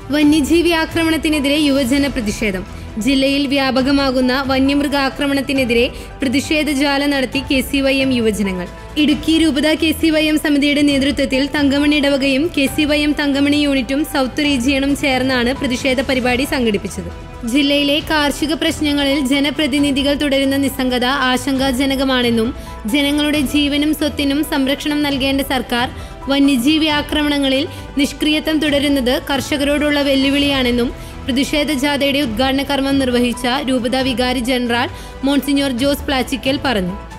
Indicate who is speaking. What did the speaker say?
Speaker 1: വന്യജീവി ആക്രമണത്തിനെതിരെ യുവജന പ്രതിഷേധം ജില്ലയിൽ വ്യാപകമാകുന്ന വന്യമൃഗാക്രമണത്തിനെതിരെ പ്രതിഷേധ ജ്വാല നടത്തി കെ സി വൈ എം യുവജനങ്ങൾ ഇടുക്കി രൂപത കെ സി വൈ എം സമിതിയുടെ നേതൃത്വത്തിൽ തങ്കമണി ഇടവകയും K C Y M Thankamani യൂണിറ്റും സൗത്ത് റീജിയണും ചേർന്നാണ് പ്രതിഷേധ പരിപാടി സംഘടിപ്പിച്ചത് ജില്ലയിലെ കാർഷിക പ്രശ്നങ്ങളിൽ ജനപ്രതിനിധികൾ തുടരുന്ന നിസ്സംഗത ആശങ്കാജനകമാണെന്നും ജനങ്ങളുടെ ജീവനും സ്വത്തിനും സംരക്ഷണം നൽകേണ്ട സർക്കാർ വന്യജീവി ആക്രമണങ്ങളിൽ നിഷ്ക്രിയത്വം തുടരുന്നത് കർഷകരോടുള്ള വെല്ലുവിളിയാണെന്നും പ്രതിഷേധ ജാഥയുടെ ഉദ്ഘാടന കർമ്മം നിർവഹിച്ച രൂപത വികാരി ജനറൽ മോൺസിഞ്ഞോർ ജോസ് പ്ലാച്ചിക്കൽ പറഞ്ഞു